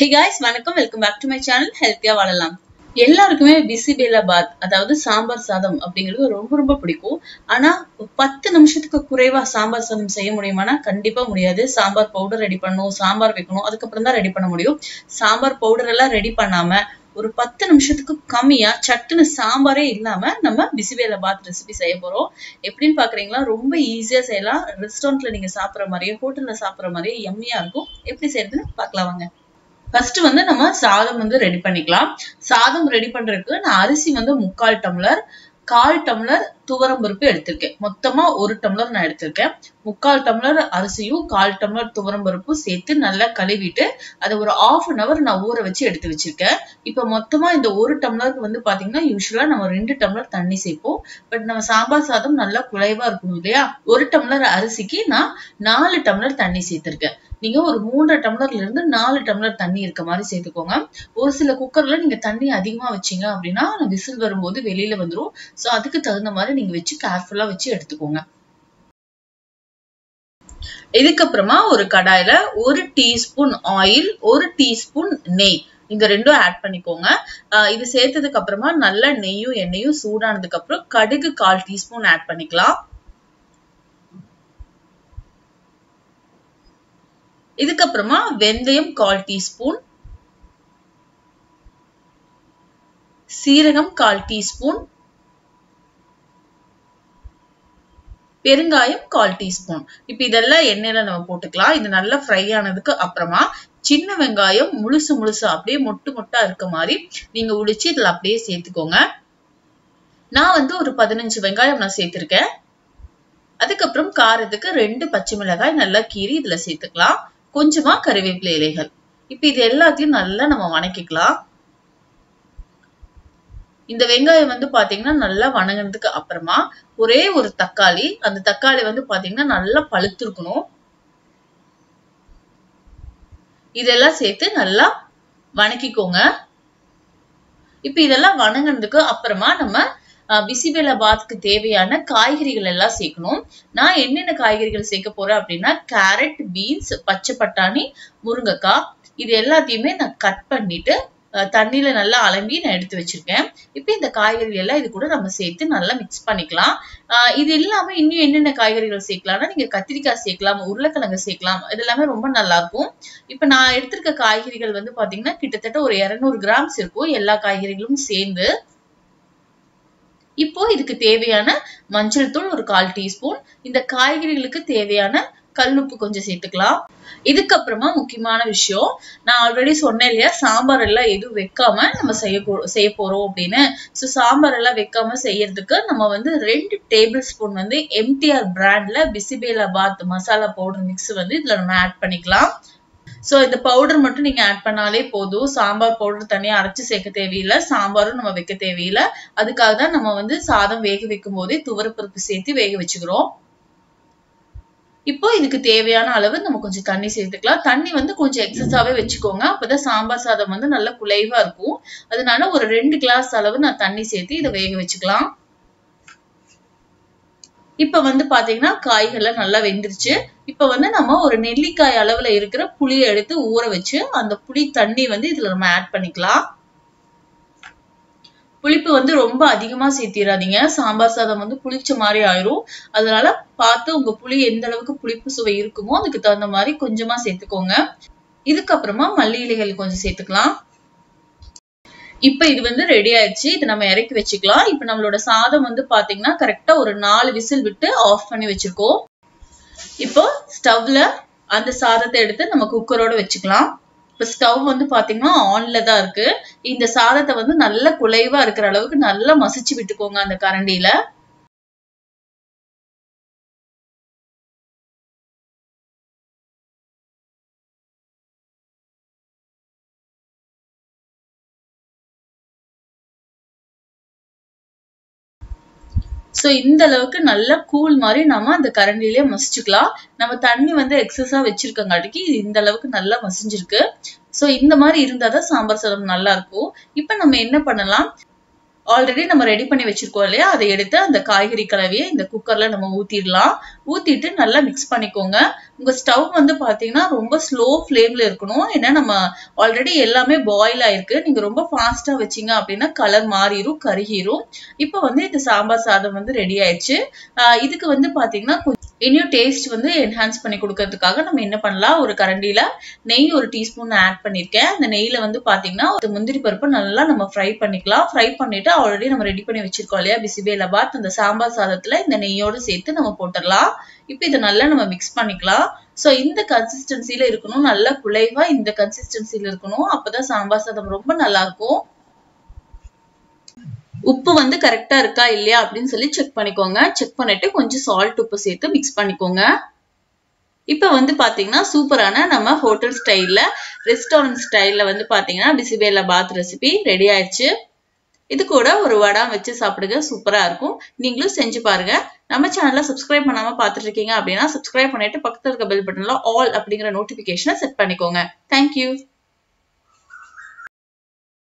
ஹே guys வணக்கம் welcome back to my channel ஹெல்த்தியா வாழலாம் எல்லாருக்குமே பிசிபேலா பாத் அதாவது சாம்பார் சாதம் அப்படிங்கிறது ரொம்ப ரொம்ப பிடிக்கும் ஆனா பத்து நிமிஷத்துக்கு குறைவா சாம்பார் சாதம் செய்ய முடியுமானா கண்டிப்பா முடியாது சாம்பார் பவுடர் ரெடி பண்ணணும் சாம்பார் வைக்கணும் அதுக்கப்புறம் தான் ரெடி பண்ண முடியும் சாம்பார் பவுடர் எல்லாம் ரெடி பண்ணாம ஒரு பத்து நிமிஷத்துக்கு கம்மியா சட்டுன்னு சாம்பாரே இல்லாம நம்ம பிசிபேல பாத் ரெசிபி செய்ய போறோம் எப்படின்னு பாக்குறீங்களா ரொம்ப ஈஸியா செய்யலாம் ரெஸ்டாரண்ட்ல நீங்க சாப்பிடுற மாதிரியே ஹோட்டல்ல சாப்பிடுற மாதிரியே எம்மியா இருக்கும் எப்படி செய்யறதுன்னு பார்க்கலாம் வாங்க ஃபர்ஸ்ட் வந்து நம்ம சாதம் வந்து ரெடி பண்ணிக்கலாம் சாதம் ரெடி பண்றதுக்கு நான் அரிசி வந்து முக்கால் டம்ளர் கால் டம்ளர் துவரம் பருப்பு எடுத்திருக்கேன் மொத்தமா ஒரு டம்ளர் நான் எடுத்திருக்கேன் முக்கால் டம்ளர் அரிசியும் கால் டம்ளர் துவரம் பருப்பும் சேர்த்து நல்லா கழுவிட்டு அதை ஒரு ஆஃப் அன் அவர் நான் ஊற வச்சு எடுத்து வச்சிருக்கேன் இப்ப மொத்தமா இந்த ஒரு டம்ளருக்கு வந்து பாத்தீங்கன்னா யூஸ்வலா நம்ம ரெண்டு டம்ளர் தண்ணி சேர்ப்போம் பட் நம்ம சாம்பார் சாதம் நல்லா குழைவா இருக்கணும் இல்லையா ஒரு டம்ளர் அரிசிக்கு நான் நாலு டம்ளர் தண்ணி சேர்த்திருக்கேன் நீங்க ஒரு மூன்றரை டம்ளர்ல இருந்து நாலு டம்ளர் தண்ணி இருக்க மாதிரி சேர்த்துக்கோங்க ஒரு சில குக்கர்ல நீங்க தண்ணி அதிகமா வச்சீங்க அப்படின்னா விசில் வரும்போது வெளியில வந்துரும் சோ அதுக்கு தகுந்த மாதிரி நீங்க வச்சு கேர்ஃபுல்லா வச்சு எடுத்துக்கோங்க இதுக்கப்புறமா ஒரு கடாயில ஒரு டீஸ்பூன் ஆயில் ஒரு டீஸ்பூன் நெய் இந்த ரெண்டும் ஆட் பண்ணிக்கோங்க இது சேர்த்ததுக்கு அப்புறமா நல்லா நெய்யும் எண்ணெயும் சூடானதுக்கு அப்புறம் கடுகு கால் டீஸ்பூன் ஆட் பண்ணிக்கலாம் இதுக்கப்புறமா வெந்தயம் கால் டீஸ்பூன் சீரகம் கால் டீஸ்பூன் பெருங்காயம் கால் டீஸ்பூன் இப்ப இதெல்லாம் எண்ணெயில நம்ம போட்டுக்கலாம் இது நல்லா ஃப்ரை ஆனதுக்கு அப்புறமா சின்ன வெங்காயம் முழுசு முழுசு அப்படியே மொட்டு மொட்டா இருக்க மாதிரி நீங்க உளிச்சு இதுல அப்படியே சேர்த்துக்கோங்க நான் வந்து ஒரு பதினஞ்சு வெங்காயம் நான் சேர்த்திருக்கேன் அதுக்கப்புறம் காரத்துக்கு ரெண்டு பச்சை மிளகாய் நல்லா கீறி இதுல சேர்த்துக்கலாம் கொஞ்சமா கருவேப்பிலை இலைகள் இப்ப இது எல்லாத்தையும் நல்லா நம்ம வணக்கிக்கலாம் இந்த வெங்காயம் வந்து பாத்தீங்கன்னா நல்லா வணங்கினதுக்கு அப்புறமா ஒரே ஒரு தக்காளி அந்த தக்காளி வந்து பாத்தீங்கன்னா நல்லா பழுத்து இருக்கணும் இதெல்லாம் சேர்த்து நல்லா வணக்கிக்கோங்க இப்ப இதெல்லாம் வணங்கினதுக்கு அப்புறமா நம்ம பிசிபெலா பாத்துக்கு தேவையான காய்கறிகள் எல்லாம் சேர்க்கணும் நான் என்னென்ன காய்கறிகள் சேர்க்க போறேன் அப்படின்னா கேரட் பீன்ஸ் பச்சை பட்டாணி முருங்கைக்காய் இது எல்லாத்தையுமே நான் கட் பண்ணிட்டு தண்ணியில நல்லா அலம்பி நான் எடுத்து வச்சிருக்கேன் இப்ப இந்த காய்கறிகள் எல்லாம் இது கூட நம்ம சேர்த்து நல்லா மிக்ஸ் பண்ணிக்கலாம் இது இல்லாம இன்னும் என்னென்ன காய்கறிகள் சேர்க்கலாம்னா நீங்க கத்திரிக்காய் சேர்க்கலாம் உருளைக்கிழங்கு சேர்க்கலாம் இது எல்லாமே ரொம்ப நல்லா இருக்கும் இப்ப நான் எடுத்திருக்க காய்கறிகள் வந்து பாத்தீங்கன்னா கிட்டத்தட்ட ஒரு இருநூறு கிராம்ஸ் இருக்கும் எல்லா காய்கறிகளும் சேர்ந்து இப்போ இதுக்கு தேவையான மஞ்சள் தூள் ஒரு கால் டீஸ்பூன் இந்த காய்கறிகளுக்கு தேவையான கல்லுப்பு கொஞ்சம் சேர்த்துக்கலாம் இதுக்கப்புறமா முக்கியமான விஷயம் நான் ஆல்ரெடி சொன்னேன் இல்லையா சாம்பார் எல்லாம் எதுவும் வைக்காம நம்ம செய்ய செய்ய போறோம் அப்படின்னு ஸோ சாம்பார் எல்லாம் வைக்காம செய்யறதுக்கு நம்ம வந்து ரெண்டு டேபிள் ஸ்பூன் வந்து எம்டிஆர் பிராண்ட்ல பிசிபேலா பாத் மசாலா பவுடர் மிக்ஸ் வந்து இதுல நம்ம ஆட் பண்ணிக்கலாம் சோ இந்த பவுடர் மட்டும் நீங்க ஆட் பண்ணாலே போதும் சாம்பார் பவுடர் தனியா அரைச்சு சேர்க்க தேவையில்லை சாம்பாரும் நம்ம வைக்க தேவையில்லை அதுக்காக தான் நம்ம வந்து சாதம் வேக வைக்கும் போதே துவரப்பருப்பு சேர்த்து வேக வச்சுக்கிறோம் இப்போ இதுக்கு தேவையான அளவு நம்ம கொஞ்சம் தண்ணி சேர்த்துக்கலாம் தண்ணி வந்து கொஞ்சம் எக்ஸஸாவே வச்சுக்கோங்க அப்பதான் சாம்பார் சாதம் வந்து நல்லா குலைவா இருக்கும் அதனால ஒரு ரெண்டு கிளாஸ் அளவு நான் தண்ணி சேர்த்து இதை வேக வச்சுக்கலாம் இப்ப வந்து பாத்தீங்கன்னா காய்கள்லாம் நல்லா வெந்துருச்சு இப்ப வந்து நம்ம ஒரு நெல்லிக்காய் அளவுல இருக்கிற புளியை எடுத்து ஊற வச்சு அந்த புளி தண்ணி வந்து இதுல நம்ம ஆட் பண்ணிக்கலாம் புளிப்பு வந்து ரொம்ப அதிகமா சேர்த்திடாதீங்க சாம்பார் சாதம் வந்து புளிச்ச மாதிரி ஆயிரும் அதனால பார்த்து உங்க புளி எந்த அளவுக்கு புளிப்பு சுவை இருக்குமோ அதுக்கு தகுந்த மாதிரி கொஞ்சமா சேர்த்துக்கோங்க இதுக்கப்புறமா மல்லி இலைகள் கொஞ்சம் சேர்த்துக்கலாம் இப்ப இது வந்து ரெடி ஆயிடுச்சு இது நம்ம இறக்கி வச்சுக்கலாம் இப்ப நம்மளோட சாதம் வந்து பாத்தீங்கன்னா கரெக்டா ஒரு நாலு விசில் விட்டு ஆஃப் பண்ணி வச்சிருக்கோம் இப்போ ஸ்டவ்ல அந்த சாதத்தை எடுத்து நம்ம குக்கரோட வச்சுக்கலாம் இப்ப ஸ்டவ் வந்து பாத்தீங்கன்னா ஆன்ல தான் இருக்கு இந்த சாதத்தை வந்து நல்ல குலைவா இருக்கிற அளவுக்கு நல்லா மசிச்சு விட்டுக்கோங்க அந்த கரண்டியில ஸோ இந்த அளவுக்கு நல்லா கூழ் மாதிரி நாம அந்த கரண்டிலேயே மசிச்சுக்கலாம் நம்ம தண்ணி வந்து எக்ஸஸா வச்சிருக்கங்காட்டிக்கு இது இந்த அளவுக்கு நல்லா மசிஞ்சிருக்கு ஸோ இந்த மாதிரி இருந்தாதான் சாம்பார் சாதம் நல்லா இருக்கும் இப்போ நம்ம என்ன பண்ணலாம் ஆல்ரெடி நம்ம ரெடி பண்ணி வச்சிருக்கோம் இல்லையா அதை எடுத்து அந்த காய்கறி கலவையை இந்த குக்கர்ல நம்ம ஊத்திடலாம் ஊத்திட்டு நல்லா மிக்ஸ் பண்ணிக்கோங்க உங்க ஸ்டவ் வந்து பாத்தீங்கன்னா ரொம்ப ஸ்லோ ஃப்ளேம்ல இருக்கணும் ஏன்னா நம்ம ஆல்ரெடி எல்லாமே பாயில் ஆயிருக்கு நீங்க ரொம்ப ஃபாஸ்டா வச்சீங்க அப்படின்னா கலர் மாறிடும் கருகிரும் இப்போ வந்து இந்த சாம்பார் சாதம் வந்து ரெடி ஆயிடுச்சு ஆஹ் இதுக்கு வந்து பாத்தீங்கன்னா கொஞ்சம் இன்னும் டேஸ்ட் வந்து என்ஹான்ஸ் பண்ணி கொடுக்கறதுக்காக நம்ம என்ன பண்ணலாம் ஒரு கரண்டியில நெய் ஒரு டீஸ்பூன் ஆட் பண்ணிருக்கேன் அந்த நெய்ல வந்து பாத்தீங்கன்னா ஒரு முந்திரி பருப்பு நல்லா நம்ம ஃப்ரை பண்ணிக்கலாம் ஃப்ரை பண்ணிட்டு ஆல்ரெடி நம்ம ரெடி பண்ணி வச்சிருக்கோம் இல்லையா பிசிபேலபாத் அந்த சாம்பார் சாதத்துல இந்த நெய்யோடு சேர்த்து நம்ம போட்டுடலாம் இப்போ இதை நல்லா நம்ம மிக்ஸ் பண்ணிக்கலாம் சோ இந்த கன்சிஸ்டன்சில இருக்கணும் நல்லா குலைவா இந்த கன்சிஸ்டன்சில இருக்கணும் அப்பதான் சாம்பார் சாதம் ரொம்ப நல்லா இருக்கும் உப்பு வந்து கரெக்டா இருக்கா இல்லையா அப்படின்னு சொல்லி செக் பண்ணிக்கோங்க செக் பண்ணிட்டு கொஞ்சம் சால்ட் உப்பு சேர்த்து மிக்ஸ் பண்ணிக்கோங்க இப்ப வந்து பாத்தீங்கன்னா சூப்பரான நம்ம ஹோட்டல் ஸ்டைல்ல ரெஸ்டாரண்ட் ஸ்டைல்ல வந்து பாத்தீங்கன்னா பிசிபேலா பாத் ரெசிபி ரெடி ஆயிடுச்சு இது கூட ஒரு வடை வச்சு சாப்பிடுங்க சூப்பரா இருக்கும் நீங்களும் செஞ்சு பாருங்க நம்ம சேனல்ல சப்ஸ்கிரைப் பண்ணாம பாத்துட்டு இருக்கீங்க அப்படின்னா சப்ஸ்கிரைப் பண்ணிட்டு பக்கத்துல இருக்க பெல் பட்டன்ல ஆல் அப்படிங்கிற நோட்டிபிகேஷனை செட் பண்ணிக்கோங்க தேங்க்யூ